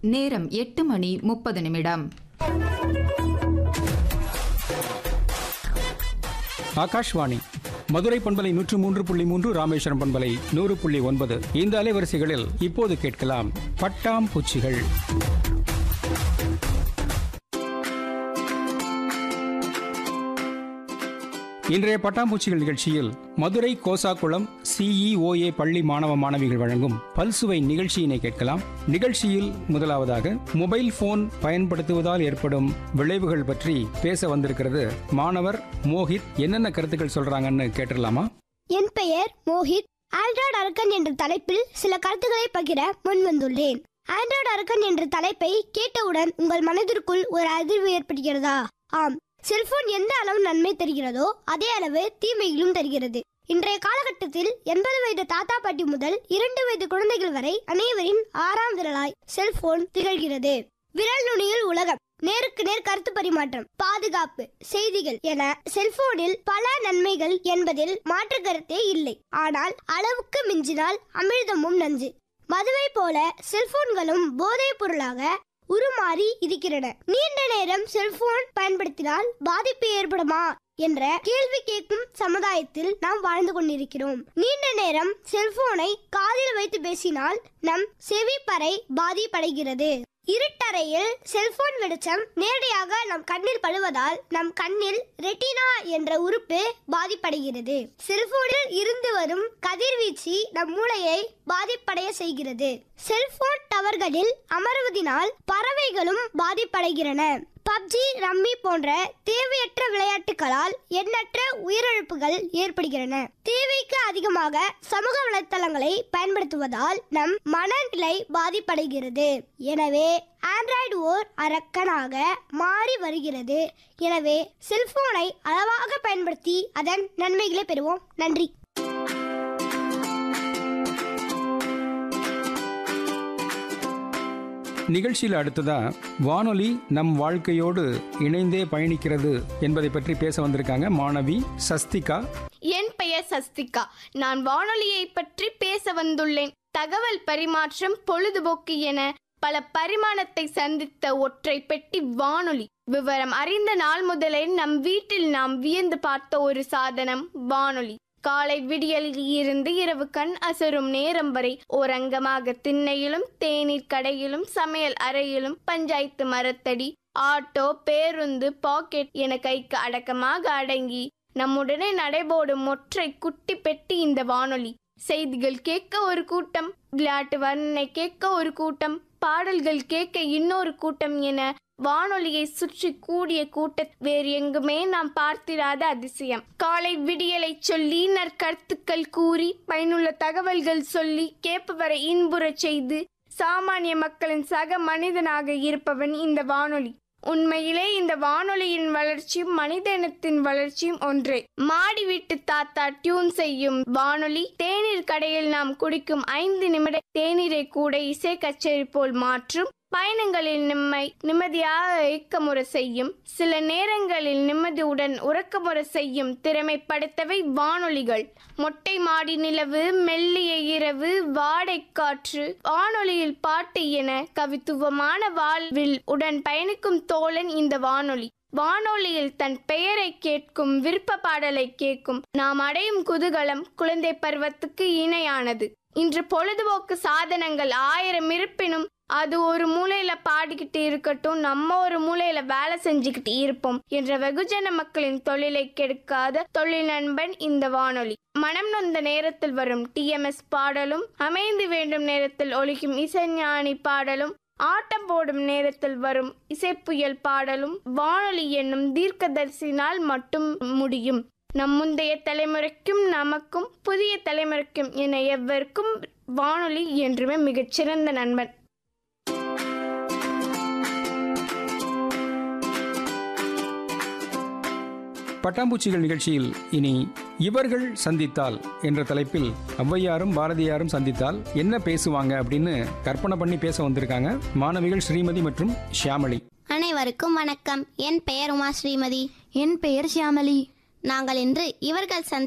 நேரம் எட்டு மணி முப்பது நிமிடம் ஆகாஷ்வாணி மதுரை பண்பலை நூற்று மூன்று புள்ளி மூன்று ராமேஸ்வரம் பண்பலை நூறு புள்ளி ஒன்பது இந்த அலைவரிசைகளில் இப்போது கேட்கலாம் பட்டாம் பூச்சிகள் இன்றைய பட்டாம்பூச்சிகள் நிகழ்ச்சியில் மதுரை கோசாக்குளம் சிஇஓஏ பள்ளி மாணவ மாணவிகள் வழங்கும் பல்சுவை நிகழ்ச்சியினை கேட்கலாம் நிகழ்ச்சியில் முதலாவதாக மொபைல் போன் பயன்படுத்துவதால் ஏற்படும் விளைவுகள் பற்றி பேச வந்திருக்கிறது மாணவர் மோஹித் என்னென்ன கருத்துக்கள் சொல்றாங்கன்னு கேட்டுடலாமா என் பெயர் மோஹித் ஆண்ட்ராய்டு அரக்கன் என்ற தலைப்பில் சில கருத்துக்களை பகிர முன் வந்துள்ளேன் ஆண்ட்ராய்டு அரக்கன் என்ற தலைப்பை கேட்டவுடன் உங்கள் மனதிற்குள் ஒரு அதிர்வு ஏற்படுகிறதா ஆம் செல்போன் எந்த அளவு நன்மை தருகிறதோ அதே அளவு தீமைகளும் தருகிறது இன்றைய காலகட்டத்தில் எண்பது வயது தாத்தா பாட்டி முதல் இரண்டு வயது குழந்தைகள் வரை அனைவரின் ஆறாம் விரலாய் செல்போன் திகழ்கிறது விரல் நுனியில் உலகம் நேருக்கு நேர் கருத்து பரிமாற்றம் பாதுகாப்பு செய்திகள் என செல்போனில் பல நன்மைகள் என்பதில் மாற்று கருத்தே இல்லை ஆனால் அளவுக்கு மிஞ்சினால் அமிர்தமும் நஞ்சு மதுவை போல செல்போன்களும் போதைப் பொருளாக உருமாறி இருக்கிறன நீண்ட நேரம் செல்போன் பயன்படுத்தினால் பாதிப்பு ஏற்படுமா என்ற கேள்வி கேட்கும் சமுதாயத்தில் நாம் வாழ்ந்து கொண்டிருக்கிறோம் நீண்ட நேரம் செல்போனை காதில் வைத்து பேசினால் நம் செவிப்பறை பாதிப்படைகிறது இருட்டறையில் செல்போன் வெளிச்சம் நேரடியாக நம் கண்ணில் படுவதால் நம் கண்ணில் ரெட்டினா என்ற உறுப்பு பாதிப்படைகிறது செல்போனில் இருந்து வரும் கதிர்வீச்சு நம் மூளையை பாதிப்படைய செய்கிறது செல்போன் டவர்களில் அமர்வதினால் பறவைகளும் பாதிப்படைகிறன பப்ஜி ரம்மி போன்ற தேவையற்ற விளையாட்டுகளால் எண்ணற்ற உயிரிழப்புகள் ஏற்படுகின்றன தேவைக்கு அதிகமாக சமூக வலைத்தளங்களை பயன்படுத்துவதால் நம் மனநிலை பாதிப்படைகிறது எனவே ஆண்ட்ராய்டு ஓர் அரக்கனாக மாறி வருகிறது எனவே செல்போனை அளவாக பயன்படுத்தி அதன் நன்மைகளை பெறுவோம் நன்றி நிகழ்ச்சியில் அடுத்ததா வானொலி நம் வாழ்க்கையோடு இணைந்தே பயணிக்கிறது என்பதை பற்றி பேச வந்திருக்காங்க மாணவி சஸ்திகா என் பெயர் சஸ்திகா நான் வானொலியை பற்றி பேச வந்துள்ளேன் தகவல் பரிமாற்றம் பொழுதுபோக்கு என பல பரிமாணத்தை சந்தித்த ஒற்றை பெட்டி வானொலி விவரம் அறிந்த நாள் முதலே நம் வீட்டில் நாம் வியந்து பார்த்த ஒரு சாதனம் வானொலி காலை விடியலில் இருந்து இரவு கண் அசரும் நேரம் வரை ஓரங்கமாக திண்ணையிலும் தேநீர் கடையிலும் சமையல் அறையிலும் பஞ்சாயத்து மரத்தடி ஆட்டோ பேருந்து பாக்கெட் என கைக்கு அடக்கமாக அடங்கி நம்முடனே நடைபோடும் ஒற்றை குட்டி பெட்டி இந்த வானொலி செய்திகள் கேட்க ஒரு கூட்டம் விளையாட்டு வர்ணனை கேட்க ஒரு கூட்டம் பாடல்கள் கேட்க இன்னொரு கூட்டம் என வானொலியை சுற்றி கூடிய கூட்ட வேறு எங்குமே நாம் பார்த்திராத அதிசயம் காலை விடியலை சொல்லி நற்கருத்துக்கள் கூறி பயனுள்ள தகவல்கள் சொல்லி கேட்பவரை இன்புறச் செய்து சாமானிய மக்களின் சக மனிதனாக இருப்பவன் இந்த வானொலி உண்மையிலே இந்த வானொலியின் வளர்ச்சியும் மனித இனத்தின் வளர்ச்சியும் ஒன்றே மாடி வீட்டு தாத்தா டியூன் செய்யும் வானொலி தேநீர் கடையில் நாம் குடிக்கும் ஐந்து நிமிட தேநீரை கூட இசை கச்சேரி போல் மாற்றும் பயணங்களில் நம்மை நிம்மதியாக இயக்கமுறை செய்யும் சில நேரங்களில் நிம்மதியுடன் உறக்கமுறை செய்யும் திறமை படைத்தவை வானொலிகள் மொட்டை மாடி நிலவு மெல்லிய இரவு வாடை காற்று வானொலியில் பாட்டு என கவித்துவமான வாழ்வில் உடன் பயணிக்கும் தோழன் இந்த வானொலி வானொலியில் தன் பெயரை கேட்கும் விருப்ப பாடலை கேட்கும் நாம் அடையும் குதூகலம் குழந்தை பருவத்துக்கு இணையானது இன்று பொழுதுபோக்கு சாதனங்கள் ஆயிரம் இருப்பினும் அது ஒரு மூலையில பாடிக்கிட்டு இருக்கட்டும் நம்ம ஒரு மூலையில வேலை செஞ்சுக்கிட்டு இருப்போம் என்ற வெகுஜன மக்களின் தொழிலை கெடுக்காத தொழில் நண்பன் இந்த வானொலி மனம் நொந்த நேரத்தில் வரும் டிஎம்எஸ் பாடலும் அமைந்து வேண்டும் நேரத்தில் ஒலிக்கும் இசைஞானி பாடலும் ஆட்டம் போடும் நேரத்தில் வரும் இசைப்புயல் பாடலும் வானொலி என்னும் தீர்க்கதரிசினால் மட்டும் முடியும் நம் முந்தைய தலைமுறைக்கும் நமக்கும் புதிய தலைமுறைக்கும் என எவருக்கும் வானொலி என்றுமே மிகச்சிறந்த நண்பன் பட்டாம்பூச்சிகள் நிகழ்ச்சியில் இனி இவர்கள் சந்தித்தால் என்ற தலைப்பில் ஔவையாரும் பாரதியாரும் சந்தித்தால் என்ன பேசுவாங்க அப்படின்னு கற்பனை பண்ணி பேச வந்திருக்காங்க மாணவிகள் ஸ்ரீமதி மற்றும் ஷியாமளி அனைவருக்கும் வணக்கம் என் பெயர் உமா ஸ்ரீமதி என் பெயர் ஷியாமளி நாங்கள் இன்று இவர்கள் சந்தி